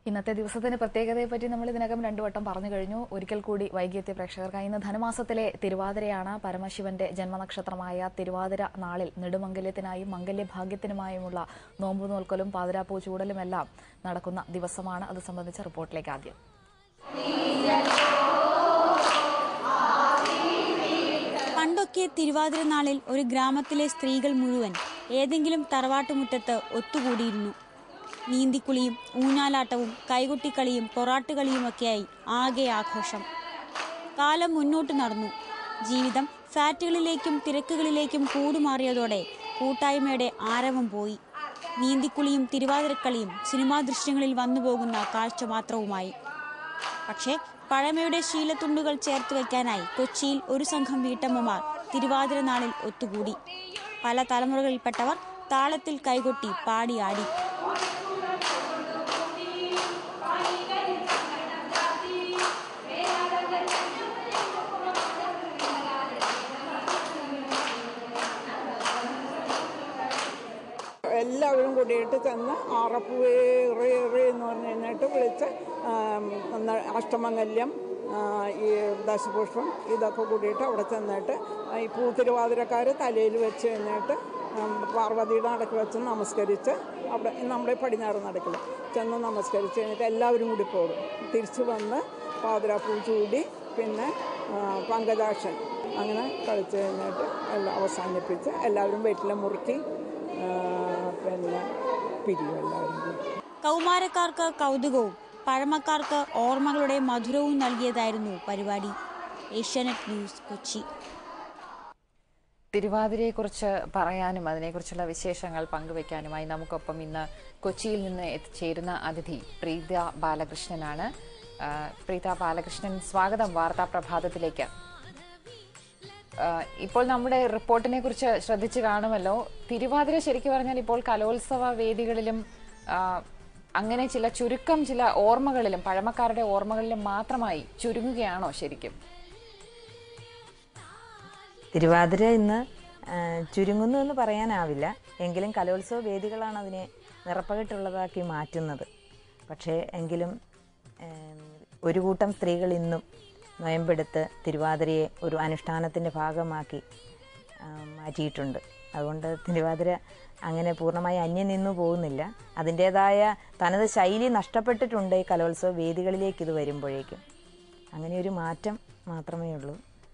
ഇന്നത്തെ ദിവസത്തിന്റെ പ്രത്യേകതയെ പറ്റി നമ്മൾ ഇതിനകം രണ്ടു വട്ടം പറഞ്ഞു കഴിഞ്ഞു ഒരിക്കൽ കൂടി വൈകിയെത്തിയ പ്രേക്ഷകർക്കായി ഇന്ന് ധനുമാസത്തിലെ തിരുവാതിരയാണ് പരമശിവന്റെ ജന്മനക്ഷത്രമായ തിരുവാതിര നാളിൽ നെടുമംഗല്യത്തിനായും മംഗല്യഭാഗ്യത്തിനുമായുമുള്ള നോമ്പു നോൽക്കലും പാതിരാപ്പൂ ചൂടലുമെല്ലാം നടക്കുന്ന ദിവസമാണ് അത് സംബന്ധിച്ച റിപ്പോർട്ടിലേക്ക് ആദ്യം പണ്ടൊക്കെ തിരുവാതിര നാളിൽ ഒരു ഗ്രാമത്തിലെ സ്ത്രീകൾ മുഴുവൻ ഏതെങ്കിലും തറവാട്ടുമുറ്റത്ത് ഒത്തുകൂടിയിരുന്നു നീന്തിക്കുളിയും ഊഞ്ഞാലാട്ടവും കൈകൊട്ടിക്കളിയും പൊറാട്ടുകളിയുമൊക്കെയായി ആകെ ആഘോഷം കാലം മുന്നോട്ട് നടന്നു ജീവിതം ഫാറ്റുകളിലേക്കും തിരക്കുകളിലേക്കും കൂടുമാറിയതോടെ കൂട്ടായ്മയുടെ ആരവം പോയി നീന്തിക്കുളിയും തിരുവാതിരക്കളിയും സിനിമാ ദൃശ്യങ്ങളിൽ വന്നുപോകുന്ന കാഴ്ച മാത്രവുമായി പക്ഷേ പഴമയുടെ ശീലത്തുണ്ടുകൾ ചേർത്ത് വെക്കാനായി കൊച്ചിയിൽ ഒരു സംഘം വീട്ടമ്മമാർ തിരുവാതിര നാളിൽ ഒത്തുകൂടി പല തലമുറകളിൽപ്പെട്ടവർ താളത്തിൽ കൈകൊട്ടി പാടിയാടി എല്ലാവരും കൂടിയിട്ട് ചെന്ന് ആറപ്പൂവേ ഇറി ഇറി എന്ന് പറഞ്ഞ് കഴിഞ്ഞിട്ട് വിളിച്ച് ആം, ന- അഷ്ടമംഗല്യം ആ, ഈ ദശപുഷ്പം ഇതൊക്കെ കൂടിയിട്ട് അവിടെ ചെന്നിട്ട് ഈ പൂത്തിരുവാതിരക്കാർ തലയിൽ വെച്ച് കഴിഞ്ഞിട്ട് ഉം, പാർവതിയുടെ നടക്ക് വെച്ച് നമസ്കരിച്ച് അവിടെ നമ്മുടെ പടിഞ്ഞാറ് നടക്കിൽ ചെന്ന് നമസ്കരിച്ച് കഴിഞ്ഞിട്ട് എല്ലാവരും കൂടി പോകും തിരിച്ചു വന്ന് പാതിരാപ്പൂ ചൂടി പിന്നെ ആ, പങ്കജാക്ഷൻ അങ്ങനെ കളിച്ച് കഴിഞ്ഞിട്ട് എല്ലാം അവസാനിപ്പിച്ച് എല്ലാവരും വീട്ടിലെ മുറുക്കി ആ, പിന്നെ പിരിയും എല്ലാവരും കൂടി കൗമാരക്കാർക്ക് കൗതുകവും പഴമക്കാർക്ക് ഓർമ്മകളുടെ മധുരവും നൽകിയതായിരുന്നു പരിപാടി ഏഷ്യാനെറ്റ് ന്യൂസ് കൊച്ചി തിരുവാതിരയെക്കുറിച്ച് പറയാനും അതിനെക്കുറിച്ചുള്ള വിശേഷങ്ങൾ പങ്കുവയ്ക്കാനുമായി നമുക്കൊപ്പം ഇന്ന് കൊച്ചിയിൽ നിന്ന് എത്തിച്ചേരുന്ന അതിഥി പ്രീത ബാലകൃഷ്ണനാണ് ആ, പ്രീത ബാലകൃഷ്ണൻ സ്വാഗതം വാർത്താ പ്രഭാതത്തിലേക്ക് ആ, ഇപ്പോൾ നമ്മുടെ റിപ്പോർട്ടിനെ കുറിച്ച് ശ്രദ്ധിച്ചു കാണുമല്ലോ തിരുവാതിര ശരിക്കും പറഞ്ഞാൽ ഇപ്പോൾ കലോത്സവ വേദികളിലും ആ, അങ്ങനെ ചില ചുരുക്കം ചില ഓർമ്മകളിലും പഴമക്കാരുടെ ഓർമ്മകളിലും മാത്രമായി ചുരുങ്ങുകയാണോ ശരിക്കും തിരുവാതിര ഇന്ന് ആ, ചുരുങ്ങുന്നു എന്ന് പറയാനാവില്ല എങ്കിലും കലോത്സവ വേദികളാണ് അതിനെ നിറപ്പകിട്ടുള്ളതാക്കി മാറ്റുന്നത് പക്ഷേ എങ്കിലും ഏം, ഒരു കൂട്ടം സ്ത്രീകൾ ഇന്നും നോയമ്പെടുത്ത് തിരുവാതിരയെ ഒരു അനുഷ്ഠാനത്തിൻ്റെ ഭാഗമാക്കി ആ, മാറ്റിയിട്ടുണ്ട് അതുകൊണ്ട് തിരുവാതിര അങ്ങനെ പൂർണ്ണമായി അന്യം നിന്നു പോകുന്നില്ല അതിൻ്റേതായ തനത് ശൈലി നഷ്ടപ്പെട്ടിട്ടുണ്ട് ഈ കലോത്സവ വേദികളിലേക്ക് ഇത് വരുമ്പോഴേക്കും അങ്ങനെ ഒരു മാറ്റം മാത്രമേ ഉള്ളൂ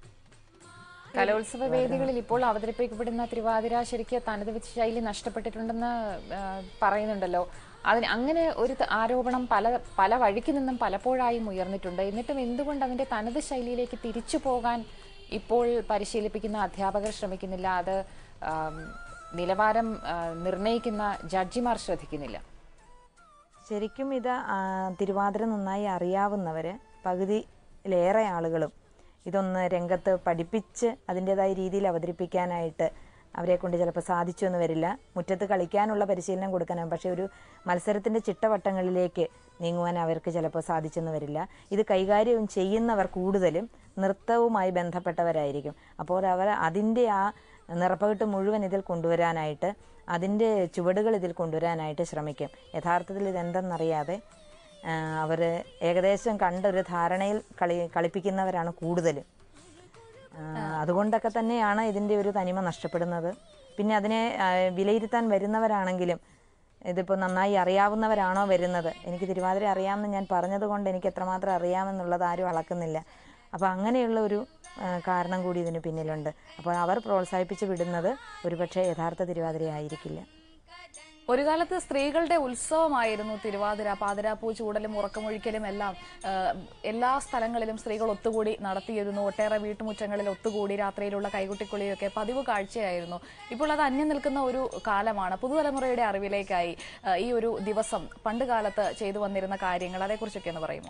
കലോത്സവ വേദികളിൽ ഇപ്പോൾ അവതരിപ്പിക്കപ്പെടുന്ന തിരുവാതിര ശരിക്ക് തനത് വെച്ച് ശൈലി നഷ്ടപ്പെട്ടിട്ടുണ്ടെന്ന് ആ, പറയുന്നുണ്ടല്ലോ അതിന് അങ്ങനെ ഒരു ത- ആരോപണം പല പല വഴിക്ക് നിന്നും പലപ്പോഴായും ഉയർന്നിട്ടുണ്ട് എന്നിട്ടും എന്തുകൊണ്ട് അതിന്റെ തനത് ശൈലിയിലേക്ക് തിരിച്ചു പോകാൻ ഇപ്പോൾ പരിശീലിപ്പിക്കുന്ന അധ്യാപകർ ശ്രമിക്കുന്നില്ല അത് ആം, നിലവാരം ആ, നിർണ്ണയിക്കുന്ന ജഡ്ജിമാർ ശ്രദ്ധിക്കുന്നില്ല ശരിക്കും ഇത് ആ, തിരുവാതിര നന്നായി അറിയാവുന്നവർ പകുതിയിലേറെ ആളുകളും ഇതൊന്ന് രംഗത്ത് പഠിപ്പിച്ച് അതിൻ്റെതായ രീതിയിൽ അവതരിപ്പിക്കാനായിട്ട് അവരെ കൊണ്ട് ചിലപ്പോൾ സാധിച്ചു എന്ന് വരില്ല മുറ്റത്ത് കളിക്കാനുള്ള പരിശീലനം കൊടുക്കാനാവും പക്ഷേ ഒരു മത്സരത്തിൻ്റെ ചിട്ടവട്ടങ്ങളിലേക്ക് നീങ്ങുവാൻ അവർക്ക് ചിലപ്പോൾ സാധിച്ചെന്ന് വരില്ല ഇത് കൈകാര്യം ചെയ്യുന്നവർ കൂടുതലും നൃത്തവുമായി ബന്ധപ്പെട്ടവരായിരിക്കും അപ്പോൾ അവർ അതിൻ്റെ ആ നിറപ്പകിട്ട് മുഴുവൻ ഇതിൽ കൊണ്ടുവരാനായിട്ട് അതിൻ്റെ ചുവടുകൾ ഇതിൽ കൊണ്ടുവരാനായിട്ട് ശ്രമിക്കും യഥാർത്ഥത്തിൽ ഇതെന്തെന്നറിയാതെ അവർ ഏകദേശം കണ്ട ഒരു ധാരണയിൽ കളി കളിപ്പിക്കുന്നവരാണ് കൂടുതലും ആ, അതുകൊണ്ടൊക്കെ തന്നെയാണ് ഇതിൻ്റെ ഒരു തനിമ നഷ്ടപ്പെടുന്നത് പിന്നെ അതിനെ ആ, വിലയിരുത്താൻ വരുന്നവരാണെങ്കിലും ഇതിപ്പോൾ നന്നായി അറിയാവുന്നവരാണോ വരുന്നത് എനിക്ക് തിരുവാതിര അറിയാമെന്ന് ഞാൻ പറഞ്ഞത് കൊണ്ട് എനിക്ക് എത്രമാത്രം അറിയാമെന്നുള്ളത് ആരും അളക്കുന്നില്ല അപ്പോൾ അങ്ങനെയുള്ള ഒരു ആ, കാരണം കൂടി ഇതിന് പിന്നിലുണ്ട് അപ്പോൾ അവർ പ്രോത്സാഹിപ്പിച്ച് വിടുന്നത് ഒരുപക്ഷെ യഥാർത്ഥ തിരുവാതിര ആയിരിക്കില്ല ഒരു കാലത്ത് സ്ത്രീകളുടെ ഉത്സവമായിരുന്നു തിരുവാതിര പാതിരാപ്പൂ ചൂടലും ഉറക്കമൊഴിക്കലും എല്ലാം ആ, എല്ലാ സ്ഥലങ്ങളിലും സ്ത്രീകൾ ഒത്തുകൂടി നടത്തിയിരുന്നു ഒട്ടേറെ വീട്ടുമുറ്റങ്ങളിൽ ഒത്തുകൂടി രാത്രിയിലുള്ള കൈകുട്ടിക്കുളിയൊക്കെ പതിവ് കാഴ്ചയായിരുന്നു ഇപ്പോൾ അത് അന്യം നിൽക്കുന്ന ഒരു കാലമാണ് പുതുതലമുറയുടെ അറിവിലേക്കായി ആ, ഈ ഒരു ദിവസം പണ്ട് കാലത്ത് ചെയ്തു വന്നിരുന്ന കാര്യങ്ങൾ അതേക്കുറിച്ചൊക്കെ ഒന്ന് പറയുമോ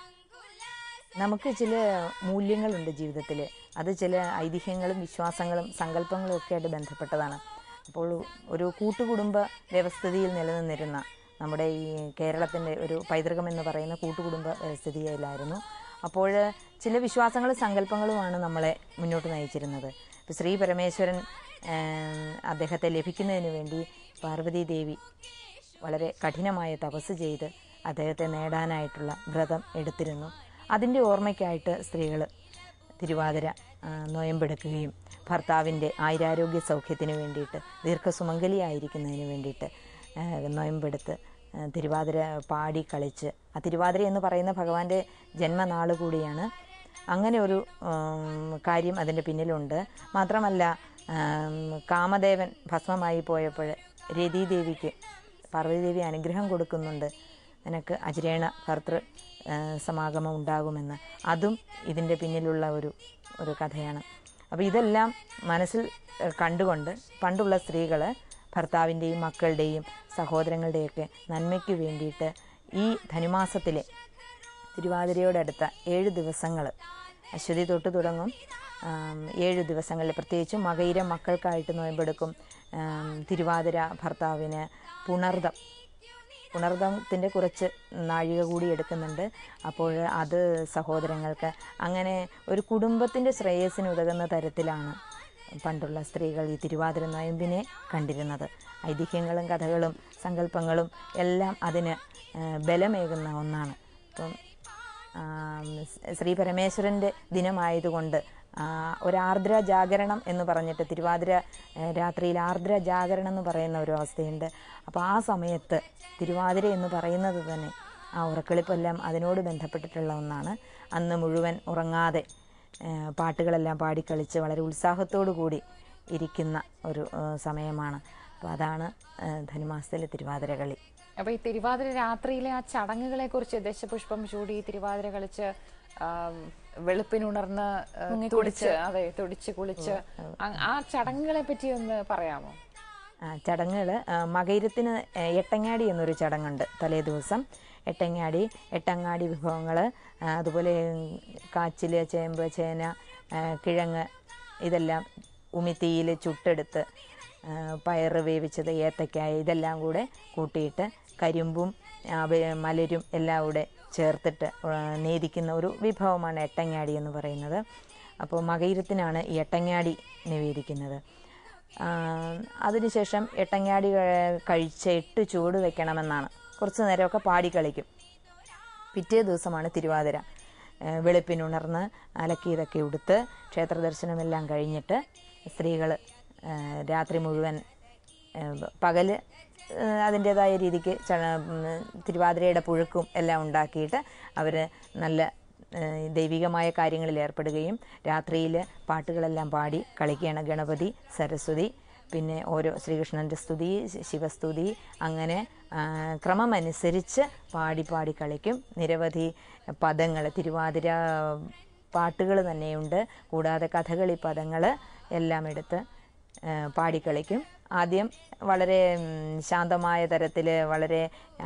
നമുക്ക് ചില മൂല്യങ്ങളുണ്ട് ജീവിതത്തിൽ അത് ചില ഐതിഹ്യങ്ങളും വിശ്വാസങ്ങളും സങ്കല്പങ്ങളും ഒക്കെ ആയിട്ട് ബന്ധപ്പെട്ടതാണ് അപ്പോൾ ഒരു കൂട്ടുകുടുംബ വ്യവസ്ഥിതിയിൽ നിലനിന്നിരുന്ന നമ്മുടെ ഈ കേരളത്തിൻ്റെ ഒരു പൈതൃകം എന്ന് പറയുന്ന കൂട്ടുകുടുംബ വ്യവസ്ഥിതിയിലായിരുന്നു അപ്പോൾ ചില വിശ്വാസങ്ങളും സങ്കല്പങ്ങളുമാണ് നമ്മളെ മുന്നോട്ട് നയിച്ചിരുന്നത് ഇപ്പോൾ ശ്രീ പരമേശ്വരൻ ഏം, അദ്ദേഹത്തെ ലഭിക്കുന്നതിന് വേണ്ടി പാർവതി ദേവി വളരെ കഠിനമായ തപസ് ചെയ്ത് അദ്ദേഹത്തെ നേടാനായിട്ടുള്ള വ്രതം എടുത്തിരുന്നു അതിൻ്റെ ഓർമ്മയ്ക്കായിട്ട് സ്ത്രീകൾ തിരുവാതിര ആ, നോയമ്പെടുക്കുകയും ഭർത്താവിൻ്റെ ആയുരാരോഗ്യ സൗഖ്യത്തിന് വേണ്ടിയിട്ട് ദീർഘസുമംഗലിയായിരിക്കുന്നതിന് വേണ്ടിയിട്ട് ആ, നോയമ്പെടുത്ത് ആ, തിരുവാതിര പാടി കളിച്ച് ആ തിരുവാതിര എന്ന് പറയുന്ന ഭഗവാന്റെ ജന്മനാൾ കൂടിയാണ് അങ്ങനെ ഒരു ഉം, കാര്യം അതിൻ്റെ പിന്നിലുണ്ട് മാത്രമല്ല ഉം, കാമദേവൻ ഭസ്മമായി പോയപ്പോൾ രതീദേവിക്ക് പാർവതീദേവി അനുഗ്രഹം കൊടുക്കുന്നുണ്ട് നിനക്ക് അജിരേണ ഭർത്തൃ ആ, സമാഗമം ഉണ്ടാകുമെന്ന് അതും ഇതിൻ്റെ പിന്നിലുള്ള ഒരു ഒരു കഥയാണ് അപ്പോൾ ഇതെല്ലാം മനസ്സിൽ ആ, കണ്ടുകൊണ്ട് പണ്ടുള്ള സ്ത്രീകൾ ഭർത്താവിൻ്റെയും മക്കളുടെയും സഹോദരങ്ങളുടെയൊക്കെ നന്മയ്ക്ക് വേണ്ടിയിട്ട് ഈ ധനുമാസത്തിലെ തിരുവാതിരയോടടുത്ത ഏഴ് ദിവസങ്ങൾ അശ്വതി തൊട്ട് തുടങ്ങും ആം, ഏഴ് ദിവസങ്ങളിൽ പ്രത്യേകിച്ചും മകയിരം മക്കൾക്കായിട്ട് നോയമ്പെടുക്കും ആം, തിരുവാതിര ഭർത്താവിന് പുണർദം പുണർദത്തിൻ്റെ കുറച്ച് നാഴിക കൂടി എടുക്കുന്നുണ്ട് അപ്പോൾ അത് സഹോദരങ്ങൾക്ക് അങ്ങനെ ഒരു കുടുംബത്തിൻ്റെ ശ്രേയസ്സിന് ഉതകുന്ന തരത്തിലാണ് പണ്ടുള്ള സ്ത്രീകൾ ഈ തിരുവാതിര നോയമ്പിനെ കണ്ടിരുന്നത് ഐതിഹ്യങ്ങളും കഥകളും സങ്കല്പങ്ങളും എല്ലാം അതിന് ആ, ബലമേകുന്ന ഒന്നാണ് ഇപ്പം ആം, സ് ശ്രീ പരമേശ്വരൻ്റെ ദിനമായതുകൊണ്ട് ആ, ഒരു ആർദ്ര ജാഗരണം എന്ന് പറഞ്ഞിട്ട് തിരുവാതിര ഏ, രാത്രിയിൽ ആർദ്ര ജാഗരണം എന്ന് പറയുന്ന ഒരു അവസ്ഥയുണ്ട് അപ്പോൾ ആ സമയത്ത് തിരുവാതിര എന്ന് പറയുന്നത് തന്നെ ആ ഉറക്കളിപ്പെല്ലാം അതിനോട് ബന്ധപ്പെട്ടിട്ടുള്ള ഒന്നാണ് അന്ന് മുഴുവൻ ഉറങ്ങാതെ ഏ, പാട്ടുകളെല്ലാം പാടിക്കളിച്ച് വളരെ ഉത്സാഹത്തോടു കൂടി ഇരിക്കുന്ന ഒരു ഏ, സമയമാണ് അപ്പോൾ അതാണ് ഏ, ധനുമാസത്തിലെ തിരുവാതിര കളി അപ്പൊ ഈ തിരുവാതിര രാത്രിയിലെ ആ ചടങ്ങുകളെ കുറിച്ച് ദശപുഷ്പം ചൂടി തിരുവാതിര കളിച്ച് ആം, വെളുപ്പിനുണർന്ന് ആ, തുടിച്ച് അതെ തുടിച്ച് കുളിച്ച് ആ- ആ ചടങ്ങുകളെ പറ്റി ഒന്ന് പറയാമോ ചടങ്ങുകൾ മകയിരത്തിന് ആ, എട്ടങ്ങാടി എന്നൊരു ചടങ്ങുണ്ട് തലേ ദിവസം എട്ടങ്ങാടി എട്ടങ്ങാടി വിഭവങ്ങൾ അതുപോലെ കാച്ചിൽ ചേമ്പ് ചേന ആ, കിഴങ്ങ് ഇതെല്ലാം ഉമിത്തിയിൽ ചുട്ടെടുത്ത് ആ, പയറ് വേവിച്ചത് ഏത്തക്കായ ഇതെല്ലാം കൂടെ കൂട്ടിയിട്ട് കരിമ്പും ആ, വെ- മലരും എല്ലാം കൂടെ ചേർത്തിട്ട് ആ, നേദിക്കുന്ന ഒരു വിഭവമാണ് എട്ടങ്ങാടി എന്ന് പറയുന്നത് അപ്പോൾ മകയിരത്തിനാണ് ഈ എട്ടങ്ങാടി നിവേദിക്കുന്നത് ആ, അതിനുശേഷം എട്ടങ്ങാടി കഴി- കഴിച്ച് എട്ട് ചൂട് വെക്കണമെന്നാണ് കുറച്ച് നേരമൊക്കെ പാടി കളിക്കും പിറ്റേ ദിവസമാണ് തിരുവാതിര ഏ, വെളുപ്പിനുണർന്ന് അലക്കിയതൊക്കെ ഉടുത്ത് ക്ഷേത്ര ദർശനമെല്ലാം കഴിഞ്ഞിട്ട് സ്ത്രീകൾ രാത്രി മുഴുവൻ ഏ, പകല് ഏ, അതിൻ്റേതായ രീതിക്ക് ച ഉം, തിരുവാതിരയുടെ പുഴുക്കും എല്ലാം ഉണ്ടാക്കിയിട്ട് അവർ നല്ല ഏ, ദൈവികമായ കാര്യങ്ങളിൽ ഏർപ്പെടുകയും രാത്രിയിൽ പാട്ടുകളെല്ലാം പാടി കളിക്കുകയാണ് ഗണപതി സരസ്വതി പിന്നെ ഓരോ ശ്രീകൃഷ്ണൻ്റെ സ്തുതി ശി- ശിവസ്തുതി അങ്ങനെ ആ, ക്രമമനുസരിച്ച് പാടി പാടി കളിക്കും നിരവധി പദങ്ങൾ തിരുവാതിര പാട്ടുകൾ തന്നെയുണ്ട് കൂടാതെ കഥകളി പദങ്ങൾ എല്ലാം എടുത്ത് ആ, പാടിക്കളിക്കും ആദ്യം വളരെ ഉം, ശാന്തമായ തരത്തിൽ വളരെ ആ,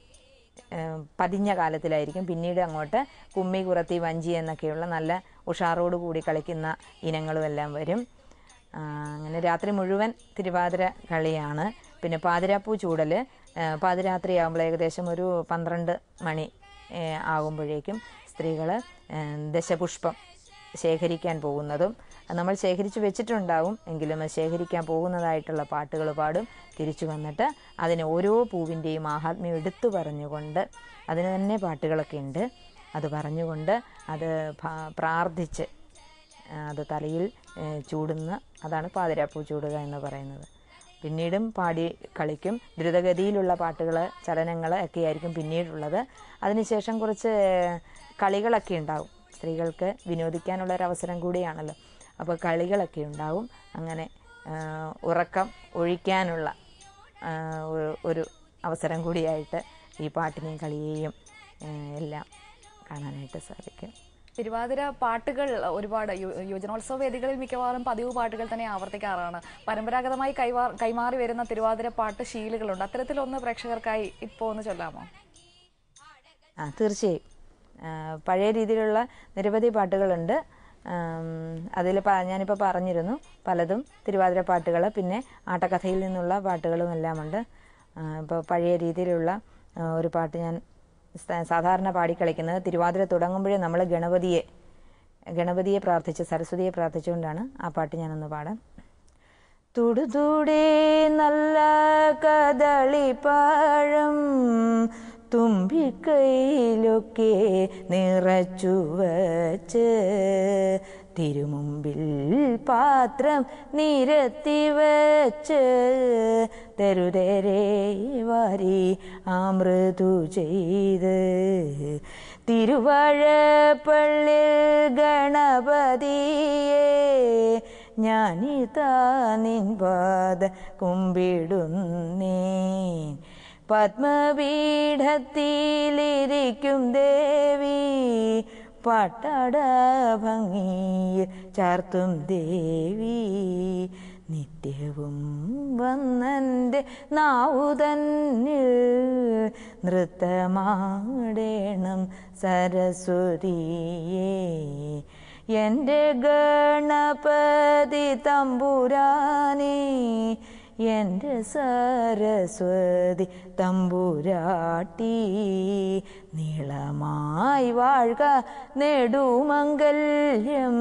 ഏഹ് പതിഞ്ഞ കാലത്തിലായിരിക്കും പിന്നീട് അങ്ങോട്ട് കുമ്മി കുറത്തി വഞ്ചി എന്നൊക്കെയുള്ള നല്ല ഉഷാറോട് കൂടി കളിക്കുന്ന ഇനങ്ങളും എല്ലാം വരും ആ, അങ്ങനെ രാത്രി മുഴുവൻ തിരുവാതിര കളിയാണ് പിന്നെ പാതിരാപ്പൂ ചൂടൽ പാതിരാത്രി ആകുമ്പോൾ ഏകദേശം ഒരു പന്ത്രണ്ട് മണി ഏഹ് ആകുമ്പോഴേക്കും സ്ത്രീകൾ ദശപുഷ്പം ശേഖരിക്കാൻ പോകുന്നതും അത് നമ്മൾ ശേഖരിച്ച് വെച്ചിട്ടുണ്ടാവും എങ്കിലും അത് ശേഖരിക്കാൻ പോകുന്നതായിട്ടുള്ള പാട്ടുകൾ പാടും തിരിച്ചു വന്നിട്ട് അതിന് ഓരോ പൂവിൻ്റെയും ആഹാത്മ്യം എടുത്തു പറഞ്ഞുകൊണ്ട് അതിന് തന്നെ പാട്ടുകളൊക്കെ ഉണ്ട് അത് പറഞ്ഞുകൊണ്ട് അത് ഭ- പ്രാർത്ഥിച്ച് ആ, അത് തലയിൽ ഏ, ചൂടുന്ന അതാണ് പാതിരാപ്പൂ ചൂടുക എന്ന് പറയുന്നത് പിന്നീടും പാടി കളിക്കും ദ്രുതഗതിയിലുള്ള പാട്ടുകൾ ചലനങ്ങൾ ഒക്കെ ആയിരിക്കും പിന്നീടുള്ളത് അതിനുശേഷം കുറച്ച് കളികളൊക്കെ ഉണ്ടാവും സ്ത്രീകൾക്ക് വിനോദിക്കാനുള്ള ഒരു അവസരം കൂടിയാണല്ലോ അപ്പോൾ കളികളൊക്കെ ഉണ്ടാവും അങ്ങനെ ആ, ഉറക്കം ഒഴിക്കാനുള്ള ആ, ഒരു- ഒരു അവസരം കൂടിയായിട്ട് ഈ പാട്ടിനെയും കളിയെയും ആ, എല്ലാം കാണാനായിട്ട് സാധിക്കും തിരുവാതിര പാട്ടുകൾ ഒരുപാട് യു- യുവജനോത്സവ വേദികളിൽ മിക്കവാറും പതിവ് പാട്ടുകൾ തന്നെ ആവർത്തിക്കാറാണ് പരമ്പരാഗതമായി കൈവാ കൈമാറി വരുന്ന തിരുവാതിര പാട്ട് ശീലുകളുണ്ട് അത്തരത്തിലൊന്ന് പ്രേക്ഷകർക്കായി ഇപ്പോൾ ഒന്ന് ചൊല്ലാമോ ആ തീർച്ചയായും ആ, പഴയ രീതിയിലുള്ള നിരവധി പാട്ടുകളുണ്ട് അതിൽ ഞാനിപ്പോൾ പറഞ്ഞിരുന്നു പലതും തിരുവാതിര പാട്ടുകൾ പിന്നെ ആട്ടക്കഥയിൽ നിന്നുള്ള പാട്ടുകളും എല്ലാമുണ്ട് ഇപ്പോൾ പഴയ രീതിയിലുള്ള ആ, ഒരു പാട്ട് ഞാൻ സ- സാധാരണ പാടിക്കളിക്കുന്നത് തിരുവാതിര തുടങ്ങുമ്പോഴേ നമ്മൾ ഗണപതിയെ ഗണപതിയെ പ്രാർത്ഥിച്ച് സരസ്വതിയെ പ്രാർത്ഥിച്ചുകൊണ്ടാണ് ആ പാട്ട് ഞാനൊന്ന് പാടാം തുടുതൂടെ നല്ല കദളിപ്പഴം തുമ്പിക്കൈയിലൊക്കെ നിറച്ചു വച്ച് തിരുമുമ്പിൽ പാത്രം നിരത്തി വച്ച് തെരുതെരെ വാരി അമൃതു ചെയ്ത് തിരുവാഴപ്പള്ളിൽ ഗണപതിയെ ഞാനിതാ നിൻ പാദ കുമ്പിടുന്നേ പത്മപീഠത്തിലിരിക്കും ദേവി പട്ടട ഭംഗിയിൽ ചാർത്തും ദേവി നിത്യവും വന്നെൻ്റെ നാവുതന്നിൽ നൃത്തമാടേണം സരസ്വതിയേ എൻ്റെ ഗണപതി തമ്പുരാനേ എൻ്റെ സരസ്വതി തമ്പുരാട്ടി നീളമായി വാഴ്ക നെടുമംഗല്യം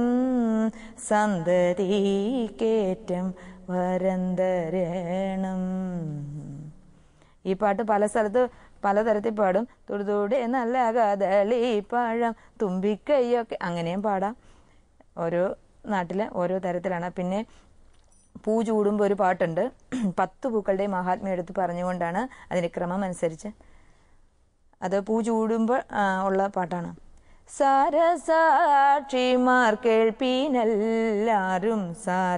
സന്തതിക്കേറ്റം വരന്തരണം ഈ പാട്ട് പല സ്ഥലത്ത് പലതരത്തിൽ പാടും തുടുതൂടെ നല്ല കദളി പഴം തുമ്പിക്കൈയൊക്കെ അങ്ങനെയും പാടാം ഓരോ നാട്ടിലെ ഓരോ തരത്തിലാണ് പിന്നെ പൂ ചൂടുമ്പോൾ ഒരു പാട്ടുണ്ട് പത്ത് പൂക്കളുടെ മഹാത്മ്യം എടുത്ത് പറഞ്ഞുകൊണ്ടാണ് അതിൻ്റെ ക്രമം അനുസരിച്ച് അത് പൂ ചൂടുമ്പോൾ ആ, ഉള്ള പാട്ടാണ് സാരസാക്ഷിമാർ കേൾപ്പീനെല്ലാരും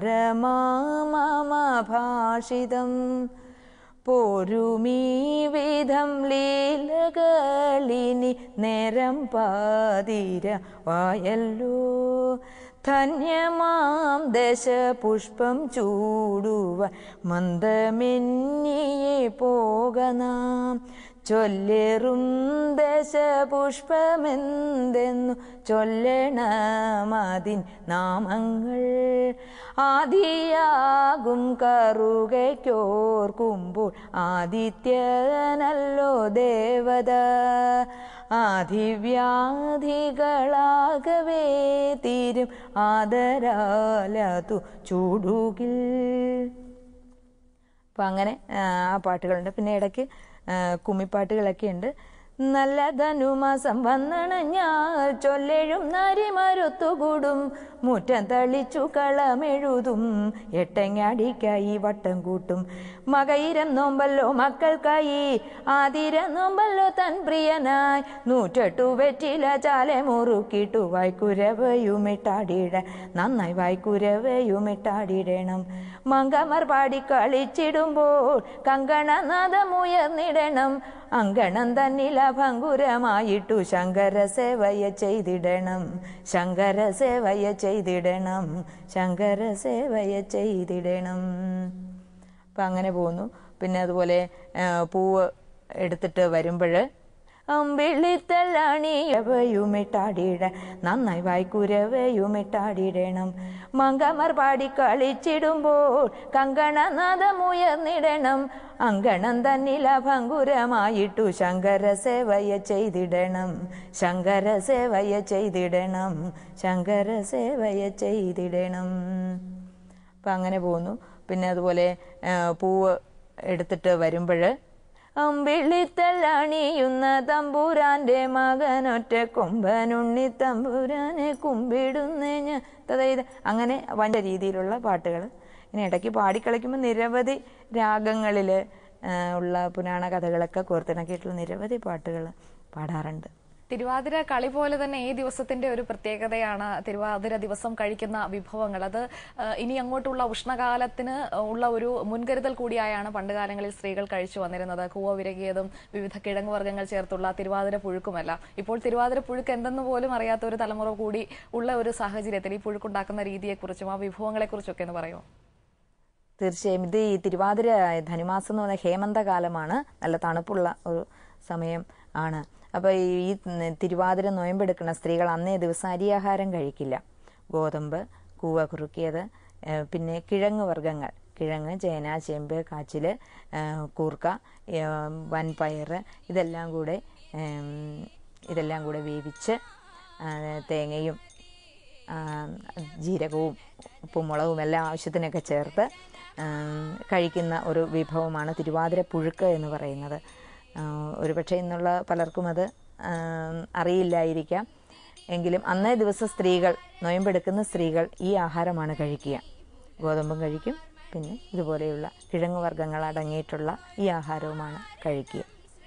സാരമാമഭാഷിതം പോരുമീ വിധം ലീലകളിനി നേരം പാതിര വായല്ലോ ധന്യമാം ദശപുഷ്പം ചൂടുവ മന്ദമെന്നിയെ പോകനാം ചൊല്ലേറും ദശപുഷ്പമെന്തെന്നു ചൊല്ലണമതിൻ നാമങ്ങൾ ആദിയാകും കറുകയ്ക്കോർക്കുമ്പോൾ ആദിത്യനല്ലോ ദേവത ആദിവ്യാധികളാകവേ തീരും ആദരാലതു ചൂടുകിൽ അപ്പം അങ്ങനെ ആ, ആ പാട്ടുകളുണ്ട് പിന്നെ ഇടയ്ക്ക് ആ, കുമ്മിപ്പാട്ടുകളൊക്കെ ഉണ്ട് നല്ല ധനുമാസം വന്നണഞ്ഞാൽ ചൊല്ലെഴും നരിമരുത്തുകൂടും മുറ്റം തളിച്ചു കളമെഴുതും എട്ടങ്ങാടിക്കായി വട്ടം കൂട്ടും മകയിരം നോമ്പല്ലോ മക്കൾക്കായി ആതിര നോമ്പല്ലോ തൻ പ്രിയനായി നൂറ്റെട്ടു വെറ്റില ചാലെ മുറുക്കിട്ടു വായ്ക്കുരവയുമിട്ടാടിട നന്നായി വായ്ക്കുരവയുമിട്ടാടിടണം മങ്കമർ പാടി കളിച്ചിടുമ്പോൾ കങ്കണനാഥമുയർന്നിടണം അങ്കണം തന്നില ഭങ്കുരമായിട്ടു ശങ്കര സേവയ ചെയ്തിടണം ശങ്കര സേവയ ചെയ്തിടണം ശങ്കര സേവയ ചെയ്തിടണം അപ്പം അങ്ങനെ പോകുന്നു പിന്നെ അതുപോലെ ആ, പൂവ് എടുത്തിട്ട് വരുമ്പോൾ അമ്പിളിത്തല്ലാണിയവയുമിട്ടാടിട നന്നായി വായ്ക്കുരവയുമിട്ടാടിടണം മങ്കമർ പാടി കളിച്ചിടുമ്പോൾ കങ്കണനാഥമുയർന്നിടണം അങ്കണം തന്നില ഭങ്കുരമായിട്ടു ശങ്കര സേവയ ചെയ്തിടണം ശങ്കര സേവയ ചെയ്തിടണം ശങ്കര സേവയ ചെയ്തിടണം അപ്പം അങ്ങനെ പോകുന്നു പിന്നെ അതുപോലെ ആ, പൂവ് എടുത്തിട്ട് വരുമ്പോൾ അമ്പിളിത്തല്ലണിയുന്ന തമ്പുരാന്റെ മകനൊറ്റ കൊമ്പനുണ്ണി തമ്പുരാനെ കുമ്പിടുന്നേ ഞാൻ അതായത് അങ്ങനെ വണ്ട രീതിയിലുള്ള പാട്ടുകൾ ഇനി ഇടയ്ക്ക് പാടിക്കളിക്കുമ്പോൾ നിരവധി രാഗങ്ങളിൽ ഉള്ള പുരാണ കഥകളൊക്കെ കോർത്തിണക്കിയിട്ടുള്ള നിരവധി പാട്ടുകൾ പാടാറുണ്ട് തിരുവാതിര കളി പോലെ തന്നെ ഈ ദിവസത്തിന്റെ ഒരു പ്രത്യേകതയാണ് തിരുവാതിര ദിവസം കഴിക്കുന്ന വിഭവങ്ങൾ അത് ആ, ഇനി അങ്ങോട്ടുള്ള ഉഷ്ണകാലത്തിന് ഉള്ള ഒരു മുൻകരുതൽ കൂടിയായാണ് പണ്ടുകാലങ്ങളിൽ സ്ത്രീകൾ കഴിച്ചു വന്നിരുന്നത് കൂവ വിരകിയതും വിവിധ കിഴങ്ങ് വർഗ്ഗങ്ങൾ ചേർത്തുള്ള തിരുവാതിര പുഴുക്കുമല്ല ഇപ്പോൾ തിരുവാതിര പുഴുക്ക് എന്തെന്ന് പോലും അറിയാത്ത ഒരു തലമുറ കൂടി ഉള്ള ഒരു സാഹചര്യത്തിൽ ഈ പുഴുക്കുണ്ടാക്കുന്ന രീതിയെക്കുറിച്ചും ആ വിഭവങ്ങളെക്കുറിച്ചൊക്കെ എന്ന് പറയുമോ തീർച്ചയായും ഇത് ഈ തിരുവാതിര ധനുമാസം എന്ന് പറഞ്ഞാൽ ഹേമന്തകാലമാണ് നല്ല തണുപ്പുള്ള ഒരു സമയം ആണ് അപ്പോൾ ഈ തിരുവാതിര നോയമ്പെടുക്കുന്ന സ്ത്രീകൾ അന്നേ ദിവസം അരിയാഹാരം കഴിക്കില്ല ഗോതമ്പ് കൂവ കുറുക്കിയത് ഏഹ് പിന്നെ കിഴങ്ങ് വർഗ്ഗങ്ങൾ കിഴങ്ങ് ചേന ചേമ്പ് കാച്ചിൽ ഏഹ് കൂർക്ക ഏഹ് വൻപയർ ഇതെല്ലാം കൂടെ ഏം, ഇതെല്ലാം കൂടെ വേവിച്ച് ആ, തേങ്ങയും ആ, ജീരകവും ഉപ്പും മുളകും എല്ലാം ആവശ്യത്തിനൊക്കെ ചേർത്ത് ആ, കഴിക്കുന്ന ഒരു വിഭവമാണ് തിരുവാതിര പുഴുക്ക് എന്ന് പറയുന്നത് ആ, ഒരുപക്ഷെ ഇന്നുള്ള പലർക്കും അത് ആ, അറിയില്ലായിരിക്കാം എങ്കിലും അന്നേ ദിവസം സ്ത്രീകൾ നൊയമ്പെടുക്കുന്ന സ്ത്രീകൾ ഈ ആഹാരമാണ് കഴിക്കുക ഗോതമ്പും കഴിക്കും പിന്നെ ഇതുപോലെയുള്ള കിഴങ്ങ് വർഗ്ഗങ്ങൾ അടങ്ങിയിട്ടുള്ള ഈ ആഹാരവുമാണ് കഴിക്കുക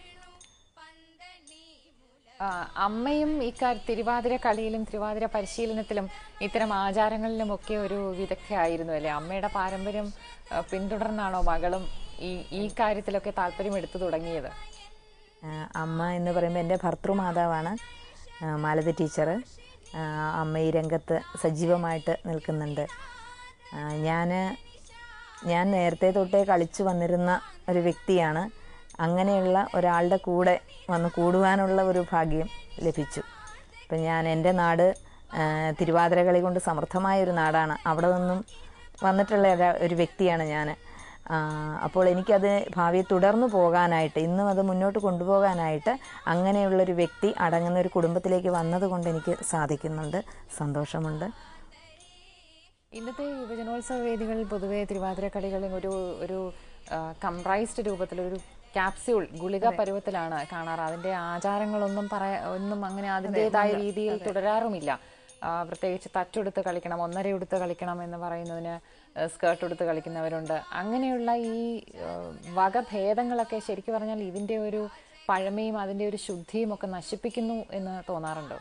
ആ, അമ്മയും ഇക്കാര്യ തിരുവാതിര കളിയിലും തിരുവാതിര പരിശീലനത്തിലും ഇത്തരം ആചാരങ്ങളിലും ഒക്കെ ഒരു വിദഗ്ധയായിരുന്നു അല്ലേ അമ്മയുടെ പാരമ്പര്യം ആ, പിന്തുടർന്നാണോ മകളും ഈ ഈ കാര്യത്തിലൊക്കെ താല്പര്യം എടുത്തു തുടങ്ങിയത് ആ, അമ്മ എന്ന് പറയുമ്പോൾ എൻ്റെ ഭർത്തൃമാതാവാണ് ആ, മാലതി ടീച്ചർ അമ്മ ഈ രംഗത്ത് സജീവമായിട്ട് നിൽക്കുന്നുണ്ട് ഞാൻ ഞാൻ നേരത്തെ തൊട്ടേ കളിച്ചു വന്നിരുന്ന ഒരു വ്യക്തിയാണ് അങ്ങനെയുള്ള ഒരാളുടെ കൂടെ വന്ന് കൂടുവാനുള്ള ഒരു ഭാഗ്യം ലഭിച്ചു ഇപ്പം ഞാൻ എൻ്റെ നാട് ആ, തിരുവാതിര കളി കൊണ്ട് സമൃദ്ധമായ ഒരു നാടാണ് അവിടെ നിന്നും വന്നിട്ടുള്ള ഒരു- ഒരു വ്യക്തിയാണ് ഞാൻ അപ്പോൾ എനിക്കത് ഭാവിയെ തുടർന്നു പോകാനായിട്ട് ഇന്നും അത് മുന്നോട്ട് കൊണ്ടുപോകാനായിട്ട് അങ്ങനെയുള്ളൊരു വ്യക്തി അടങ്ങുന്ന ഒരു കുടുംബത്തിലേക്ക് വന്നതുകൊണ്ട് എനിക്ക് സാധിക്കുന്നുണ്ട് സന്തോഷമുണ്ട് ഇന്നത്തെ യുവജനോത്സവ വേദികളിൽ പൊതുവെ തിരുവാതിര കളികളും ഒരു ഒരു കംപ്രൈസ്ഡ് രൂപത്തിൽ ഒരു ക്യാപ്സ്യൂൾ ഗുളിക പരുവത്തിലാണ് കാണാറ് അതിന്റെ ആചാരങ്ങളൊന്നും പറയാ ഒന്നും അങ്ങനെ അതിൻ്റെതായ രീതിയിൽ തുടരാറുമില്ല ആ, പ്രത്യേകിച്ച് തച്ചുടുത്ത് കളിക്കണം ഒന്നര ഉടുത്ത് കളിക്കണം എന്ന് പറയുന്നതിന് സ്കേർട്ട് ഉടുത്ത് കളിക്കുന്നവരുണ്ട് അങ്ങനെയുള്ള ഈ ആ, വകഭേദങ്ങളൊക്കെ ശരിക്കും പറഞ്ഞാൽ ഇതിന്റെ ഒരു പഴമയും അതിന്റെ ഒരു ശുദ്ധിയും ഒക്കെ നശിപ്പിക്കുന്നു എന്ന് തോന്നാറുണ്ടോ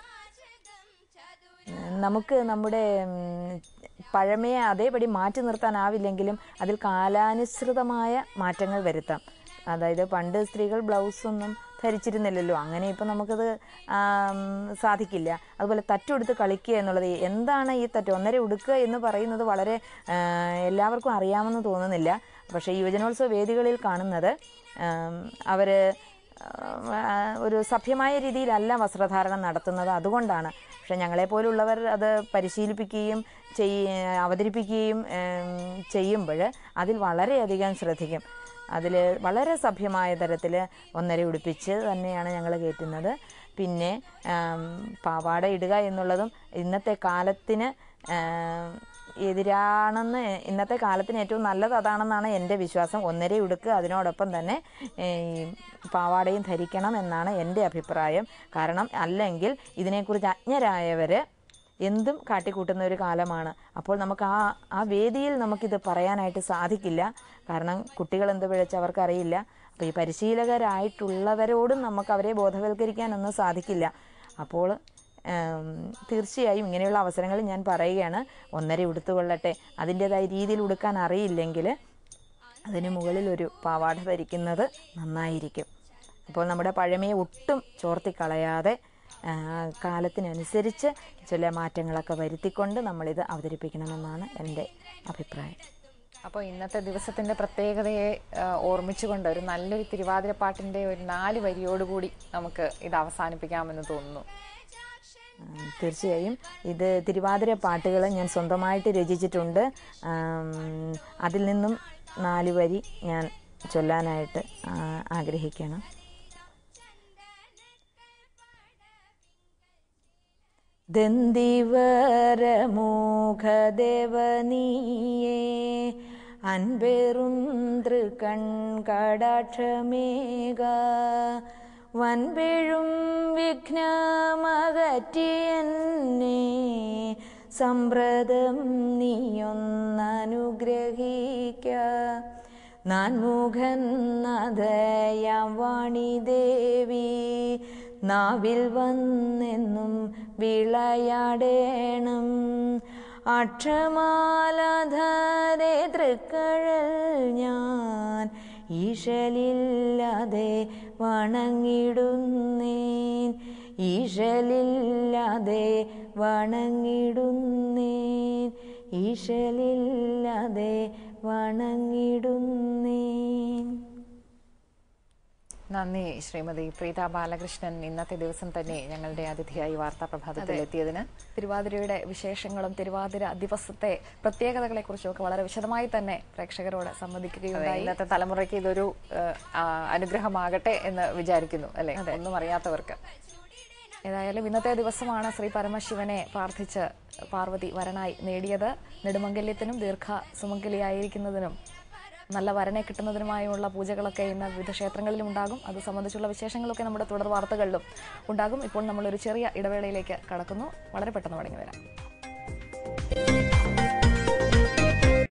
നമുക്ക് നമ്മുടെ ഉം, പഴമയെ അതേപടി മാറ്റി നിർത്താനാവില്ലെങ്കിലും അതിൽ കാലാനുസൃതമായ മാറ്റങ്ങൾ വരുത്താം അതായത് പണ്ട് സ്ത്രീകൾ ബ്ലൗസ് ഒന്നും ധരിച്ചിരുന്നില്ലല്ലോ അങ്ങനെ ഇപ്പം നമുക്കത് ആം, സാധിക്കില്ല അതുപോലെ തട്ടുടുത്ത് കളിക്കുക എന്നുള്ളത് എന്താണ് ഈ തട്ട് ഒന്നര ഉടുക്കുക എന്ന് പറയുന്നത് വളരെ ആ, എല്ലാവർക്കും അറിയാമെന്ന് തോന്നുന്നില്ല പക്ഷേ യുവജനോത്സവ വേദികളിൽ കാണുന്നത് അവർ ഒരു സഭ്യമായ രീതിയിലല്ല വസ്ത്രധാരണം നടത്തുന്നത് അതുകൊണ്ടാണ് പക്ഷെ ഞങ്ങളെപ്പോലുള്ളവർ അത് പരിശീലിപ്പിക്കുകയും ചെയ്യ അവതരിപ്പിക്കുകയും ചെയ്യുമ്പോൾ അതിൽ വളരെയധികം ശ്രദ്ധിക്കും അതിൽ വളരെ സഭ്യമായ തരത്തിൽ ഒന്നര ഉടുപ്പിച്ച് തന്നെയാണ് ഞങ്ങൾ കയറ്റുന്നത് പിന്നെ ആം, പാവാട ഇടുക എന്നുള്ളതും ഇന്നത്തെ കാലത്തിന് ആം, എതിരാണെന്ന് ഇന്നത്തെ കാലത്തിന് ഏറ്റവും നല്ലത് അതാണെന്നാണ് എൻ്റെ വിശ്വാസം ഒന്നര ഉടുക്ക് അതിനോടൊപ്പം തന്നെ ഈ പാവാടയും ധരിക്കണം എന്നാണ് എൻ്റെ അഭിപ്രായം കാരണം അല്ലെങ്കിൽ ഇതിനെക്കുറിച്ച് അജ്ഞരായവർ എന്തും കാട്ടിക്കൂട്ടുന്ന ഒരു കാലമാണ് അപ്പോൾ നമുക്ക് ആ ആ വേദിയിൽ നമുക്കിത് പറയാനായിട്ട് സാധിക്കില്ല കാരണം കുട്ടികൾ എന്ത് പിഴച്ച് അവർക്കറിയില്ല അപ്പോൾ ഈ പരിശീലകരായിട്ടുള്ളവരോടും നമുക്ക് അവരെ ബോധവൽക്കരിക്കാനൊന്നും സാധിക്കില്ല അപ്പോൾ ഉം, തീർച്ചയായും ഇങ്ങനെയുള്ള അവസരങ്ങളിൽ ഞാൻ പറയുകയാണ് ഒന്നര ഉടുത്തുകൊള്ളട്ടെ അതിൻ്റെതായ രീതിയിൽ ഉടുക്കാൻ അറിയില്ലെങ്കിൽ അതിന് മുകളിൽ ഒരു പാവാട ധരിക്കുന്നത് നന്നായിരിക്കും അപ്പോൾ നമ്മുടെ പഴമയെ ഒട്ടും ചോർത്തിക്കളയാതെ ആ, കാലത്തിനനുസരിച്ച് ചില മാറ്റങ്ങളൊക്കെ വരുത്തിക്കൊണ്ട് നമ്മളിത് അവതരിപ്പിക്കണമെന്നാണ് എൻ്റെ അഭിപ്രായം അപ്പോൾ ഇന്നത്തെ ദിവസത്തിന്റെ പ്രത്യേകതയെ ആ, ഓർമ്മിച്ചുകൊണ്ട് ഒരു നല്ലൊരു തിരുവാതിരപ്പാട്ടിന്റെ ഒരു നാല് വരിയോടുകൂടി നമുക്ക് ഇത് അവസാനിപ്പിക്കാമെന്ന് തോന്നുന്നു ഉം, തീർച്ചയായും ഇത് തിരുവാതിര പാട്ടുകൾ ഞാൻ സ്വന്തമായിട്ട് രചിച്ചിട്ടുണ്ട് ആം, അതിൽ നിന്നും നാല് വരി ഞാൻ ചൊല്ലാനായിട്ട് ആ, ആഗ്രഹിക്കണം ദന്തിവരമൂഖദേവനീയേ അൻപെറുന്ത് കൺകടാക്ഷമേക വൻപെഴും വിഘ്നമകറ്റിയെന്നെ സമ്പ്രദം നീയൊന്നനുഗ്രഹിക്ക നാൻമുഖൻ നദയാം വാണിദേവി നാവിൽ വന്നെന്നും വിളയാടേണം അക്ഷമാലധരെ തൃക്കഴൽ ഞാൻ ഈശലില്ലാതെ വണങ്ങിടുന്നേൻ ഈശലില്ലാതെ വണങ്ങിടുന്നേൻ ഈശലില്ലാതെ വണങ്ങിടുന്നേൻ നന്ദി ശ്രീമതി പ്രീത ബാലകൃഷ്ണൻ ഇന്നത്തെ ദിവസം തന്നെ ഞങ്ങളുടെ അതിഥിയായി വാർത്താ പ്രഭാതത്തിൽ എത്തിയതിന് തിരുവാതിരയുടെ വിശേഷങ്ങളും തിരുവാതിര ദിവസത്തെ പ്രത്യേകതകളെ കുറിച്ചും വളരെ വിശദമായി തന്നെ പ്രേക്ഷകരോട് അതെ, സംവദിക്കുകയുണ്ടായി ഇന്നത്തെ തലമുറയ്ക്ക് ഇതൊരു ഏഹ്, ആ, അനുഗ്രഹമാകട്ടെ എന്ന് വിചാരിക്കുന്നു അല്ലെ ഒന്നും അറിയാത്തവർക്ക് ഏതായാലും ഇന്നത്തെ ദിവസമാണ് ശ്രീ പരമശിവനെ പ്രാർത്ഥിച്ച് പാർവതി വരനായി നേടിയത് നെടുമംഗല്യത്തിനും ദീർഘ സുമംഗലിയായിരിക്കുന്നതിനും നല്ല വരനെ കിട്ടുന്നതിനുമായുള്ള പൂജകളൊക്കെ ഇന്ന് വിവിധ ക്ഷേത്രങ്ങളിലും ഉണ്ടാകും അത് സംബന്ധിച്ചുള്ള വിശേഷങ്ങളൊക്കെ നമ്മുടെ തുടർ വാർത്തകളിലും ഉണ്ടാകും ഇപ്പോൾ നമ്മളൊരു ചെറിയ ഇടവേളയിലേക്ക് കടക്കുന്നു വളരെ പെട്ടെന്ന് മടങ്ങി വരാം